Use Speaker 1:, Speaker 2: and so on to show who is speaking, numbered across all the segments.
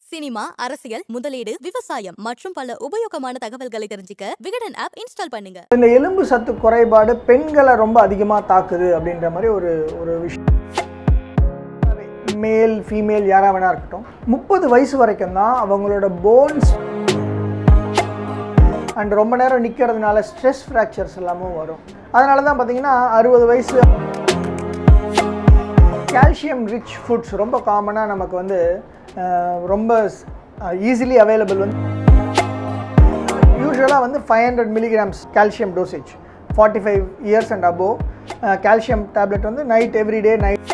Speaker 1: cinema அரசியல் முதலீடு விவசாயம் மற்றும் பல உபயோகமான தகவல்களை தெரிஞ்சுக்க விகடன் ஆப் இன்ஸ்டால் பண்ணுங்க
Speaker 2: இந்த எலும்பு சத்து குறைபாடு பெண்களை ரொம்ப அதிகமாக தாக்குது அப்படின்ற மாதிரி ஒரு ஒரு விஷயம் மேல் ஃபீமேல் யாராக வேணா இருக்கட்டும் முப்பது வயசு வரைக்கும் தான் அவங்களோட போன்ஸ் அண்ட் ரொம்ப நேரம் நிற்கிறதுனால ஸ்ட்ரெஸ் ஃப்ராக்சர்ஸ் எல்லாமும் வரும் அதனால தான் பார்த்தீங்கன்னா அறுபது வயசு கால்சியம் ரிச் ஃபுட்ஸ் ரொம்ப காமனாக நமக்கு வந்து அஹ், ரொம்ப ஈஸிலி அவைலபிள் வந்து யூஸ்வலாக வந்து five hundred milligrams calcium dosage forty five years and above calcium tablet வந்து நைட் எவ்ரிடே நைட்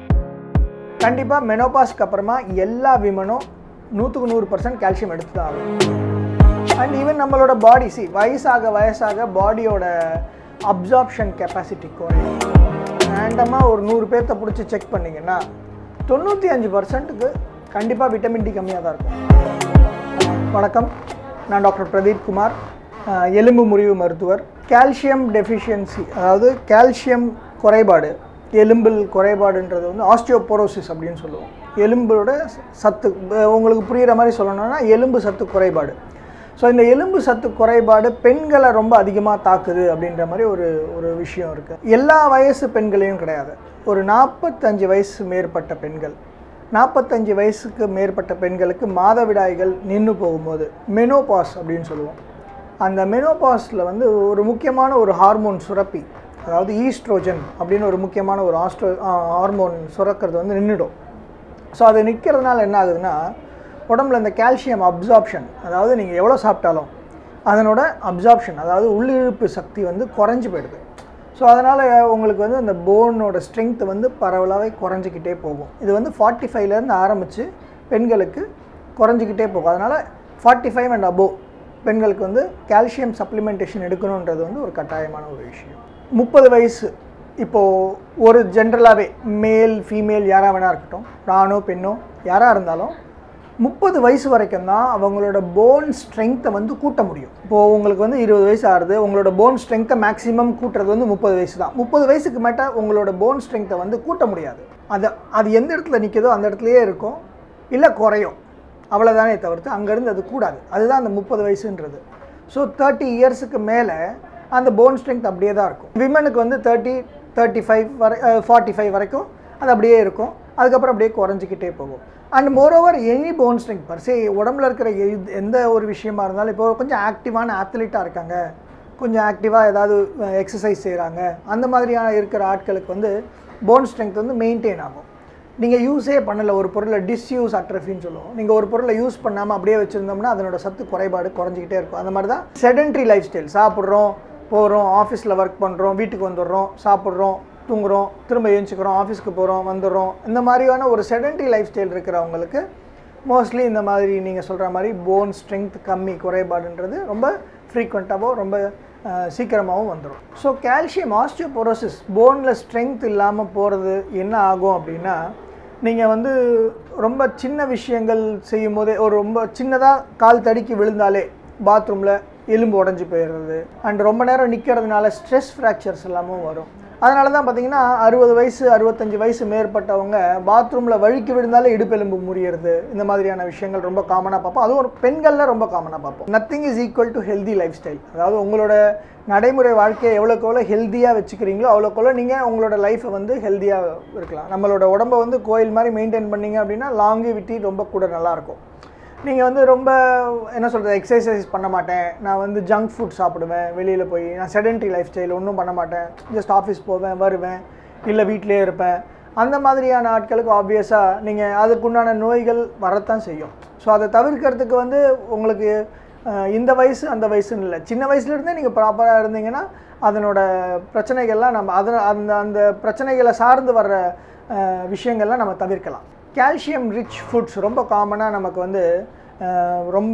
Speaker 2: கண்டிப்பாக மெனோபாஸ்க்கு அப்புறமா எல்லா விமனும் நூற்றுக்கு நூறு பர்சன்ட் கால்சியம் எடுத்து தான் ஆகும் அண்ட் ஈவன் நம்மளோட பாடி சி வயசாக வயசாக பாடியோட அப்சார்ப்ஷன் கெப்பாசிட்டி குறையும் ரேண்டமாக ஒரு நூறு பேர்த்த பிடிச்சி செக் பண்ணிங்கன்னா தொண்ணூற்றி அஞ்சு பர்சன்ட்டுக்கு கண்டிப்பாக விட்டமின் டி கம்மியாக தான் இருக்கும் வணக்கம் நான் டாக்டர் பிரதீப் குமார் அஹ், எலும்பு முறிவு மருத்துவர் கால்சியம் டெஃபிஷியன்சி அதாவது கால்சியம் குறைபாடு எலும்பில் குறைபாடுன்றது வந்து ஆஸ்டியோபோரோசிஸ் அப்படின்னு சொல்லுவோம் எலும்போட சத்து அஹ், உங்களுக்கு புரிகிற மாதிரி சொல்லணும்னா எலும்பு சத்து குறைபாடு ஸோ இந்த எலும்பு சத்து குறைபாடு பெண்களை ரொம்ப அதிகமாக தாக்குது அப்படின்ற மாதிரி ஒரு ஒரு விஷயம் இருக்குது எல்லா வயசு பெண்களையும் கிடையாது ஒரு நாற்பத்தஞ்சு வயசு மேற்பட்ட பெண்கள் நாற்பத்தஞ்சு வயசுக்கு மேற்பட்ட பெண்களுக்கு மாதவிடாய்கள் நின்று போகும்போது மெனோபாஸ் அப்படின்னு சொல்லுவோம் அந்த மெனோபாஸில் வந்து ஒரு முக்கியமான ஒரு ஹார்மோன் சுரப்பி அதாவது ஈஸ்ட்ரோஜன் அப்படின்னு ஒரு முக்கியமான ஒரு ஆஸ்ட்ரோ ஹார்மோன் சுரக்கிறது வந்து நின்றுடும் ஸோ அது நிற்கிறதுனால என்ன ஆகுதுன்னா உடம்புல இந்த கால்சியம் அப்சார்ப்ஷன் அதாவது நீங்கள் எவ்வளோ சாப்பிட்டாலும் அதனோட அப்சார்ப்ஷன் அதாவது உள்ளிழுப்பு சக்தி வந்து குறைஞ்சு போயிடுது ஸோ அதனால் உங்களுக்கு வந்து அந்த போனோட ஸ்ட்ரென்த் வந்து பரவலாகவே குறைஞ்சிக்கிட்டே போகும் இது வந்து ஃபார்ட்டி ஃபைவ்லேருந்து ஆரம்பித்து பெண்களுக்கு குறைஞ்சிக்கிட்டே போகும் அதனால் ஃபார்ட்டி ஃபைவ் அண்ட் அபோவ் பெண்களுக்கு வந்து கால்சியம் சப்ளிமெண்டேஷன் எடுக்கணுன்றது வந்து ஒரு கட்டாயமான ஒரு விஷயம் முப்பது வயசு இப்போது ஒரு ஜென்ரலாகவே மேல் ஃபீமேல் யாராக வேணா இருக்கட்டும் ஆணோ பெண்ணோ யாராக இருந்தாலும் முப்பது வயசு வரைக்கும் தான் அவங்களோட போன் ஸ்ட்ரென்த்தை வந்து கூட்ட முடியும் இப்போது உங்களுக்கு வந்து இருபது வயசு ஆகுது உங்களோட போன் ஸ்ட்ரென்த்தை மேக்ஸிமம் கூட்டுறது வந்து முப்பது வயசு தான் முப்பது வயசுக்கு மேட்ட உங்களோட போன் ஸ்ட்ரென்த்தை வந்து கூட்ட முடியாது அது அது எந்த இடத்துல நிற்கிதோ அந்த இடத்துலையே இருக்கும் இல்லை குறையும் அவ்வளோதானே தவிர்த்து அங்கேருந்து அது கூடாது அதுதான் அந்த முப்பது வயசுன்றது ஸோ தேர்ட்டி இயர்ஸுக்கு மேலே அந்த போன் ஸ்ட்ரென்த் அப்படியே தான் இருக்கும் விமனுக்கு வந்து தேர்ட்டி தேர்ட்டி ஃபைவ் வரை ஃபார்ட்டி ஃபைவ் வரைக்கும் அது அப்படியே இருக்கும் அதுக்கப்புறம் அப்படியே குறைஞ்சிக்கிட்டே போகும் and moreover any bone strength per se உடம்புல இருக்கிற எது- எந்த ஒரு விஷயமா இருந்தாலும் இப்போ கொஞ்சம் ஆக்டிவான ஆத்லீட்டாக இருக்காங்க கொஞ்சம் ஆக்டிவாக ஏதாவது எக்ஸசைஸ் செய்கிறாங்க அந்த மாதிரியான இருக்கிற ஆட்களுக்கு வந்து போன் ஸ்ட்ரென்த் வந்து மெயின்டைன் ஆகும் நீங்கள் யூஸே பண்ணல ஒரு பொருளை டிஸ்யூஸ் அட்ரஃபின்னு சொல்லுவோம் நீங்கள் ஒரு பொருளை யூஸ் பண்ணாமல் அப்படியே வச்சுருந்தோம்னா அதனோட சத்து குறைபாடு குறைஞ்சிக்கிட்டே இருக்கும் அந்த மாதிரி தான் செடென்ட்ரி லைஃப் ஸ்டைல் சாப்பிட்றோம் போகிறோம் ஆஃபீஸில் ஒர்க் பண்ணுறோம் வீட்டுக்கு வந்துடுறோம் சாப்பிட்றோம் தூங்குறோம் திரும்ப எழுந்திரிக்கிறோம் ஆஃபீஸ்க்கு போகிறோம் வந்துடுறோம் இந்த மாதிரியான ஒரு செடென்ட்ரி லைஃப் ஸ்டைல் இருக்கிறவங்களுக்கு மோஸ்ட்லி இந்த மாதிரி நீங்கள் சொல்கிற மாதிரி போன் ஸ்ட்ரென்த் கம்மி குறைபாடுன்றது ரொம்ப ஃப்ரீக்வெண்ட்டாகவும் ரொம்ப அஹ், சீக்கிரமாகவும் வந்துடும் ஸோ கால்சியம் ஆஸ்டியோபோரோசிஸ் போனில் ஸ்ட்ரென்த் இல்லாமல் போகிறது என்ன ஆகும் அப்படின்னா நீங்கள் வந்து ரொம்ப சின்ன விஷயங்கள் செய்யும் போதே ஒரு ரொம்ப சின்னதாக கால் தடுக்கி விழுந்தாலே பாத்ரூமில் எலும்பு உடஞ்சி போயிடுறது அண்ட் ரொம்ப நேரம் நிற்கிறதுனால ஸ்ட்ரெஸ் ஃப்ராக்சர்ஸ் எல்லாமும் வரும் அதனால தான் பார்த்தீங்கன்னா அறுபது வயசு அறுபத்தஞ்சு வயசு மேற்பட்டவங்க பாத்ரூமில் வழுக்கி விழுந்தாலே இடுப்பெலும்பு முறியறது இந்த மாதிரியான விஷயங்கள் ரொம்ப காமனாக பார்ப்போம் அதுவும் ஒரு பெண்களில் ரொம்ப காமனாக பார்ப்போம் nothing is equal to healthy lifestyle அதாவது உங்களோட நடைமுறை வாழ்க்கையை எவ்வளோக்கு எவ்வளோ ஹெல்த்தியாக வச்சுக்கிறீங்களோ அவ்வளோக்கு எவ்வளோ நீங்கள் உங்களோட லைஃப்பை வந்து ஹெல்த்தியாக இருக்கலாம் நம்மளோட உடம்பை வந்து கோயில் மாதிரி மெயின்டைன் பண்ணீங்க அப்படின்னா லாங்கிவிட்டி ரொம்ப கூட நல்லாயிருக்கும் நீங்கள் வந்து ரொம்ப என்ன சொல்கிறது எக்ஸசைஸ் பண்ண மாட்டேன் நான் வந்து ஜங்க் ஃபுட் சாப்பிடுவேன் வெளியில் போய் நான் செடென்ட்ரி லைஃப் ஸ்டைல் ஒன்றும் பண்ண மாட்டேன் ஜஸ்ட் ஆஃபீஸ் போவேன் வருவேன் இல்லை வீட்டிலே இருப்பேன் அந்த மாதிரியான ஆட்களுக்கு ஆப்வியஸாக நீங்கள் அதுக்குண்டான நோய்கள் வரத்தான் செய்யும் ஸோ அதை தவிர்க்கிறதுக்கு வந்து உங்களுக்கு அஹ், இந்த வயசு அந்த வயசுன்னு இல்லை சின்ன வயசுலேருந்தே நீங்கள் ப்ராப்பராக இருந்தீங்கன்னா அதனோட பிரச்சனைகள்லாம் நம்ம அதன அந்த அந்த பிரச்சனைகளை சார்ந்து வர்ற அஹ், விஷயங்கள்லாம் நம்ம தவிர்க்கலாம் கால்சியம் ரிச் ஃபுட்ஸ் ரொம்ப காமனாக நமக்கு வந்து அஹ், ரொம்ப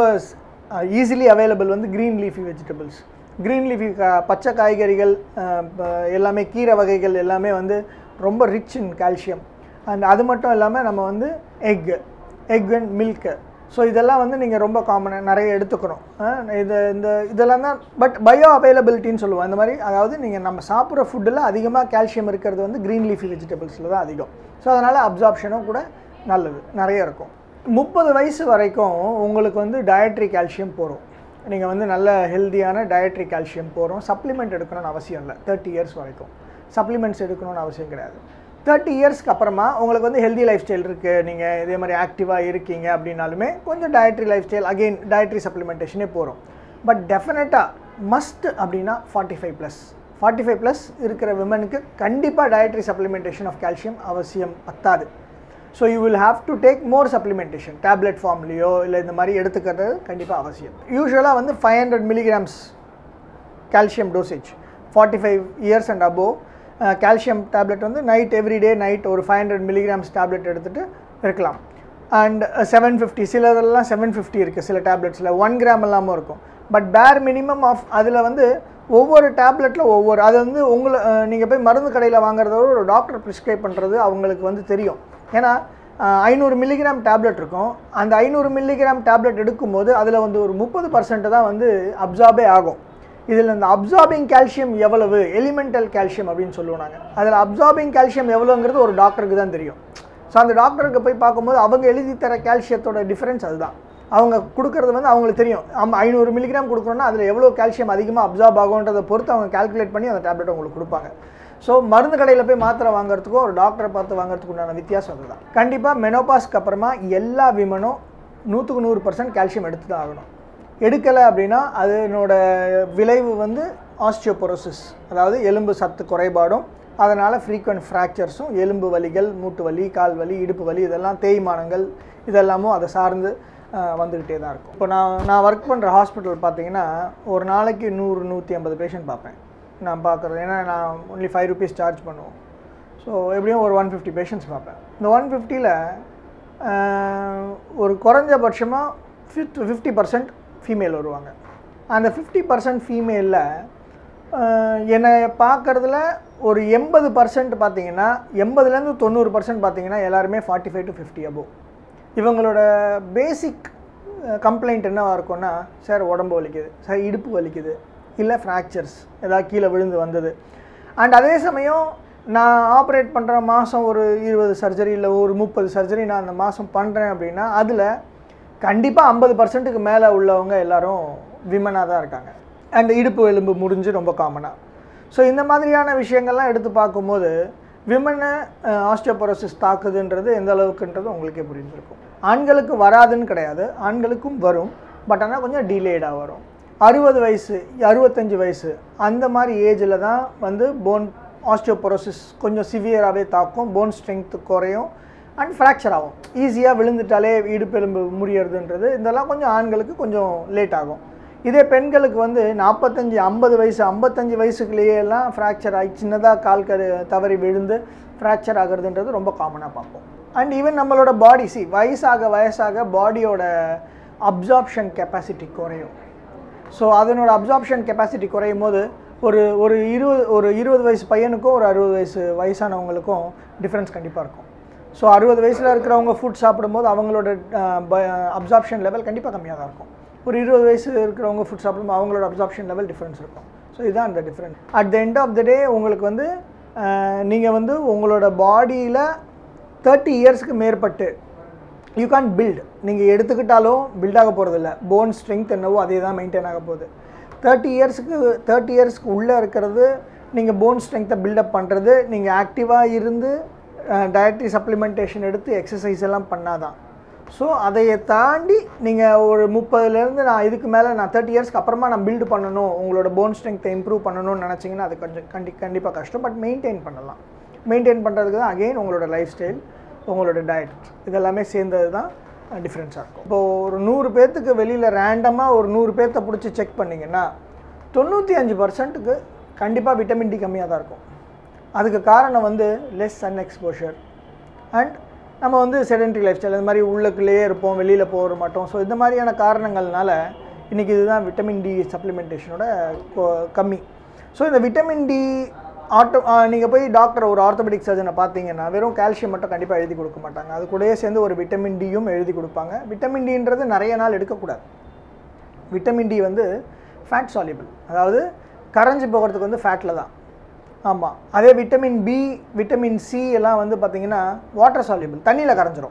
Speaker 2: ஈஸிலி அவைலபிள் வந்து green leafy vegetables green leafy கா பச்சை காய்கறிகள் அஹ், ப- எல்லாமே கீரை வகைகள் எல்லாமே வந்து ரொம்ப ரிச் இன் கால்சியம் அண்ட் அது மட்டும் இல்லாமல் நம்ம வந்து egg egg and milk so இதெல்லாம் வந்து நீங்கள் ரொம்ப காமனாக நிறைய எடுத்துக்கணும் அஹ், இது இந்த இதெல்லாம் தான் பட் பயோ அவைலபிலிட்டின்னு சொல்லுவோம் இந்த மாதிரி அதாவது நீங்கள் நம்ம சாப்பிட்ற ஃபுட்டில் அதிகமாக கால்சியம் இருக்கிறது வந்து க்ரீன் லீஃபி வெஜிடபிள்ஸில் தான் அதிகம் ஸோ அதனால் அப்சார்ப்ஷனும் கூட நல்லது நிறைய இருக்கும் முப்பது வயசு வரைக்கும் உங்களுக்கு வந்து டயட்ரி கால்சியம் போகிறோம் நீங்கள் வந்து நல்ல ஹெல்தியான டயட்ரி கால்சியம் போகிறோம் சப்ளிமெண்ட் எடுக்கணும்னு அவசியம் இல்லை தேர்ட்டி இயர்ஸ் வரைக்கும் சப்ளிமெண்ட்ஸ் எடுக்கணும்னு அவசியம் கிடையாது தேர்ட்டி இயர்ஸ்க்கு அப்புறமா உங்களுக்கு வந்து ஹெல்தி லைஃப் ஸ்டைல் இருக்குது நீங்கள் இதே மாதிரி ஆக்டிவாக இருக்கீங்க அப்படின்னாலுமே கொஞ்சம் dietary lifestyle again dietary சப்ளிமெண்டேஷனே போகிறோம் பட் டெஃபினட்டாக மஸ்ட் அப்படின்னா forty five plus forty five plus இருக்கிற விமனுக்கு கண்டிப்பாக டயட்ரி சப்ளிமெண்டேஷன் ஆஃப் கால்சியம் அவசியம் பத்தாது so you will have to take more supplementation tablet ஃபார்ம்லேயோ இல்லை இந்த மாதிரி எடுத்துக்கிறது கண்டிப்பாக அவசியம் யூஸ்வலாக வந்து five hundred milligrams calcium dosage forty five years and above calcium tablet வந்து நைட் எவ்ரிடே நைட் ஒரு ஃபைவ் ஹண்ட்ரட் மில்லிகிராம்ஸ் டேப்லெட் எடுத்துகிட்டு இருக்கலாம் அண்ட் செவன் ஃபிஃப்டி சிலதெல்லாம் செவன் ஃபிஃப்டி இருக்குது சில டேப்லெட்ஸில் ஒன் கிராம் இல்லாமல் இருக்கும் பட் பேர் மினிமம் ஆஃப் அதில் வந்து ஒவ்வொரு டேப்லெட்டில் ஒவ்வொரு அது வந்து உங்களை நீங்கள் போய் மருந்து கடையில் வாங்குறத விட ஒரு டாக்டர் ப்ரிஸ்கிரைப் பண்ணுறது அவங்களுக்கு வந்து தெரியும் ஏன்னா ஐநூறு மில்லிகிராம் டேப்லெட் இருக்கும் அந்த ஐநூறு மில்லிகிராம் டேப்லெட் எடுக்கும்போது அதில் வந்து ஒரு முப்பது பர்சன்ட் தான் வந்து அப்சார்பே ஆகும் இதில் இந்த அப்சார்பிங் கால்சியம் எவ்வளவு எலிமெண்டல் கால்சியம் அப்படின்னு சொல்லுவோம் நாங்கள் அதில் அப்சார்பிங் கால்சியம் எவ்வளோங்கிறது ஒரு டாக்டருக்கு தான் தெரியும் ஸோ அந்த டாக்டருக்கு போய் பார்க்கும்போது அவங்க எழுதி தர கால்சியத்தோட டிஃப்ரென்ஸ் அதுதான் அவங்க கொடுக்கறது வந்து அவங்களுக்கு தெரியும் நம்ம ஐநூறு மில்லிகிராம் கொடுக்குறோன்னா அதில் எவ்வளோ கால்சியம் அதிகமாக அப்சார்ப் ஆகுன்றதை பொறுத்து அவங்க கால்குலேட் பண்ணி அந்த டேப்லெட் உங்களுக்கு கொடுப்பாங்க ஸோ மருந்து கடையில் போய் மாத்திரை வாங்குறதுக்கும் ஒரு டாக்டரை பார்த்து வாங்குறதுக்கு உண்டான வித்தியாசம் அதுதான் கண்டிப்பாக மெனோபாஸ்க்கு அப்புறமா எல்லா விமனும் நூற்றுக்கு நூறு பர்சன்ட் கால்சியம் எடுத்து தான் ஆகணும் எடுக்கலை அப்படின்னா அதனோட விளைவு வந்து ஆஸ்டியோபொரோசிஸ் அதாவது எலும்பு சத்து குறைபாடும் அதனால் ஃப்ரீக்வெண்ட் ஃப்ராக்சர்ஸும் எலும்பு வலிகள் மூட்டு வலி கால் வலி இடுப்பு வலி இதெல்லாம் தேய்மானங்கள் இதெல்லாமும் அதை சார்ந்து வந்துக்கிட்டே தான் இருக்கும் இப்போ நான் நான் ஒர்க் பண்ணுற ஹாஸ்பிட்டல் பார்த்தீங்கன்னா ஒரு நாளைக்கு நூறு நூற்றி ஐம்பது பேஷண்ட் பார்ப்பேன் நான் பார்க்குறது ஏன்னா நான் ஒன்லி ஃபைவ் ருபீஸ் சார்ஜ் பண்ணுவோம் ஸோ எப்படியும் ஒரு ஒன் ஃபிஃப்டி பேஷண்ட்ஸ் பார்ப்பேன் இந்த ஒன் ஃபிஃப்டியில் ஒரு குறைஞ்சபட்சமாக ஃபிஃப்ட் ஃபிஃப்டி பர்சன்ட் ஃபீமேல் வருவாங்க அந்த ஃபிஃப்டி பர்சன்ட் ஃபீமேலில் என்னை பார்க்குறதுல ஒரு எண்பது பர்சன்ட் பார்த்தீங்கன்னா எண்பதுலேருந்து தொண்ணூறு பர்சன்ட் பார்த்தீங்கன்னா எல்லாருமே forty five to fifty above இவங்களோட பேசிக் கம்ப்ளைண்ட் என்னவாக இருக்கும்னா சார் உடம்பு வலிக்குது சார் இடுப்பு வலிக்குது இல்லை ஃப்ராக்சர்ஸ் ஏதாவது கீழே விழுந்து வந்தது அண்ட் அதே சமயம் நான் ஆப்ரேட் பண்ணுற மாதம் ஒரு இருபது சர்ஜரி இல்லை ஒரு முப்பது சர்ஜரி நான் அந்த மாதம் பண்ணுறேன் அப்படின்னா அதில் கண்டிப்பாக ஐம்பது பர்சன்ட்டுக்கு மேலே உள்ளவங்க எல்லாரும் விமனாக தான் இருக்காங்க அண்ட் இடுப்பு எலும்பு முடிஞ்சு ரொம்ப காமனாக ஸோ இந்த மாதிரியான விஷயங்கள்லாம் எடுத்து பார்க்கும்போது விமனை ஆஸ்டியோபரோசிஸ் தாக்குதுன்றது எந்த அளவுக்குன்றது உங்களுக்கே புரிஞ்சிருக்கும் ஆண்களுக்கு வராதுன்னு கிடையாது ஆண்களுக்கும் வரும் பட் ஆனால் கொஞ்சம் டிலேடாக வரும் அறுபது வயசு அறுபத்தஞ்சு வயசு அந்த மாதிரி ஏஜில் தான் வந்து போன் ஆஸ்டியோபொரோசிஸ் கொஞ்சம் சிவியராகவே தாக்கும் போன் ஸ்ட்ரென்த் குறையும் அண்ட் ஃப்ராக்சர் ஆகும் ஈஸியாக விழுந்துட்டாலே இடுப்பெலும்பு முறியறதுன்றது இதெல்லாம் கொஞ்சம் ஆண்களுக்கு கொஞ்சம் லேட் ஆகும் இதே பெண்களுக்கு வந்து நாற்பத்தஞ்சு ஐம்பது வயசு ஐம்பத்தஞ்சு வயசுக்குள்ளேயே எல்லாம் ஃப்ராக்சர் ஆகி சின்னதாக கால் கரு தவறி விழுந்து ஃப்ராக்சர் ஆகுறதுன்றது ரொம்ப காமனாக பார்ப்போம் அண்ட் ஈவன் நம்மளோட பாடி சி வயசாக வயசாக பாடியோட அப்சார்ப்ஷன் கெப்பாசிட்டி குறையும் ஸோ அதனோட அப்சார்ப்ஷன் கெப்பாசிட்டி குறையும் போது ஒரு ஒரு இருபது ஒரு இருபது வயசு பையனுக்கும் ஒரு அறுபது வயசு வயசானவங்களுக்கும் டிஃப்ரென்ஸ் கண்டிப்பாக இருக்கும் ஸோ அறுபது வயசில் இருக்கிறவங்க ஃபுட் சாப்பிடும்போது அவங்களோட அப்சார்ப்ஷன் லெவல் கண்டிப்பாக கம்மியாக தான் இருக்கும் ஒரு இருபது வயசு இருக்கிறவங்க ஃபுட் சாப்பிடும்போது அவங்களோட அப்சார்ப்ஷன் லெவல் டிஃப்ரென்ஸ் இருக்கும் ஸோ இதுதான் அந்த difference at the end of the day உங்களுக்கு வந்து நீங்கள் வந்து உங்களோட பாடியில் தேர்ட்டி இயர்ஸ்க்கு மேற்பட்டு யூ கான் பில்ட் நீங்கள் எடுத்துக்கிட்டாலும் பில்ட் ஆக போகிறதில்ல போன் ஸ்ட்ரென்த் என்னவோ அதே தான் மெயின்டைன் ஆக போகுது தேர்ட்டி இயர்ஸ்க்கு தேர்ட்டி இயர்ஸ்க்கு உள்ளே இருக்கிறது நீங்கள் போன் ஸ்ட்ரென்த்தை பில்டப் பண்ணுறது நீங்கள் ஆக்டிவாக இருந்து டயட்ரி சப்ளிமெண்டேஷன் எடுத்து எக்ஸசைஸ் எல்லாம் பண்ணாதான் ஸோ அதையை தாண்டி நீங்கள் ஒரு முப்பதுலேருந்து நான் இதுக்கு மேலே நான் தேர்ட்டி இயர்ஸ்க்கு அப்புறமா நான் பில்டு பண்ணணும் உங்களோட போன் ஸ்ட்ரென்த்தை இம்ப்ரூவ் பண்ணணும்னு நினச்சிங்கன்னா அது கொஞ்சம் கண்டி கண்டிப்பாக கஷ்டம் பட் மெயின்டைன் பண்ணலாம் மெயின்டைன் பண்ணுறதுக்கு தான் அகெயின் உங்களோட லைஃப் ஸ்டைல் உங்களோட டயட் இதெல்லாமே சேர்ந்தது தான் டிஃப்ரென்ஸாக இருக்கும் இப்போது ஒரு நூறு பேர்த்துக்கு வெளியில் ரேண்டமாக ஒரு நூறு பேர்த்த பிடிச்சி செக் பண்ணிங்கன்னா தொண்ணூற்றி அஞ்சு பர்சன்ட்டுக்கு கண்டிப்பாக விட்டமின் டி கம்மியாக தான் இருக்கும் அதுக்கு காரணம் வந்து லெஸ் சன் எக்ஸ்போஷர் அண்ட் நம்ம வந்து செடென்ட்ரி லைஃப் ஸ்டைல் இந்த மாதிரி உள்ளுக்குள்ளேயே இருப்போம் வெளியில் போக மாட்டோம் ஸோ இந்த மாதிரியான காரணங்கள்னால இன்றைக்கி இதுதான் விட்டமின் டி சப்ளிமெண்டேஷனோட கம்மி ஸோ இந்த விட்டமின் டி ஆட்டோ நீங்கள் போய் டாக்டர் ஒரு ஆர்த்தோபெடிக் சர்ஜனை பார்த்தீங்கன்னா வெறும் கால்சியம் மட்டும் கண்டிப்பாக எழுதி கொடுக்க மாட்டாங்க அது கூடயே சேர்ந்து ஒரு விட்டமின் டியும் எழுதி கொடுப்பாங்க விட்டமின் டின்றது நிறைய நாள் எடுக்கக்கூடாது விட்டமின் டி வந்து ஃபேட் சாலிபிள் அதாவது கரைஞ்சி போகிறதுக்கு வந்து ஃபேட்டில் தான் ஆமாம் அதே விட்டமின் பி விட்டமின் சி எல்லாம் வந்து பார்த்திங்கன்னா வாட்டர் சாலிபிள் தண்ணியில் கரைஞ்சிரும்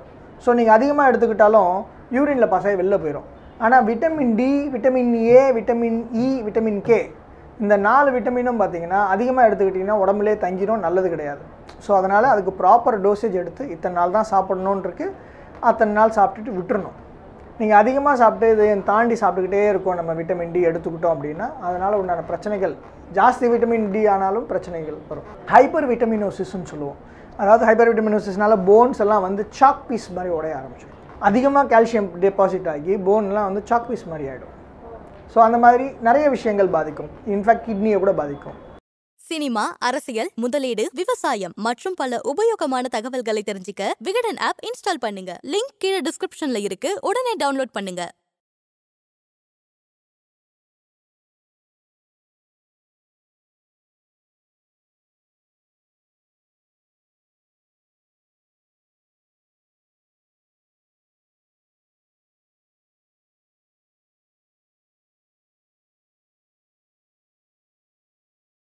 Speaker 2: ஸோ நீங்கள் அதிகமாக எடுத்துக்கிட்டாலும் யூரினில் பசை வெளில போயிடும் ஆனால் vitamin D vitamin A vitamin E vitamin K இந்த நாலு விட்டமினும் பார்த்தீங்கன்னா அதிகமாக எடுத்துக்கிட்டிங்கன்னா உடம்புலே தங்கிடும் நல்லது கிடையாது ஸோ அதனால் அதுக்கு ப்ராப்பர் டோசேஜ் எடுத்து இத்தனை நாள் தான் சாப்பிடணுன்னு இருக்கு அத்தனை நாள் சாப்பிட்டுட்டு விட்டுறணும் நீங்கள் அதிகமாக சாப்பிட்டு இதை தாண்டி சாப்பிட்டுக்கிட்டே இருக்கோம் நம்ம விட்டமின் டி எடுத்துக்கிட்டோம் அப்படின்னா அதனால் உண்டான பிரச்சனைகள் ஜாஸ்தி விட்டமின் டி ஆனாலும் பிரச்சனைகள் வரும் ஹைப்பர் விட்டமினோசிஸ்ன்னு சொல்லுவோம் அதாவது ஹைப்பர் விட்டமினோசிஸ்னால போன்ஸ் எல்லாம் வந்து சாக் பீஸ் மாதிரி உடைய ஆரம்பிச்சிடும் அதிகமாக கால்சியம் டெபாசிட் ஆகி போன்லாம் வந்து சாக் பீஸ் மாதிரி ஆகிடும் ஸோ அந்த மாதிரி நிறைய விஷயங்கள் பாதிக்கும் இன்ஃபேக்ட் கிட்னியை கூட பாதிக்கும்
Speaker 1: சினிமா அரசியல் முதலீடு விவசாயம் மற்றும் பல உபயோகமான தகவல்களை தெரிஞ்சுக்க விகடன் ஆப் இன்ஸ்டால் பண்ணுங்க லிங்க் கீழே டிஸ்கிரிப்ஷன்ல இருக்கு உடனே டவுன்லோட் பண்ணுங்க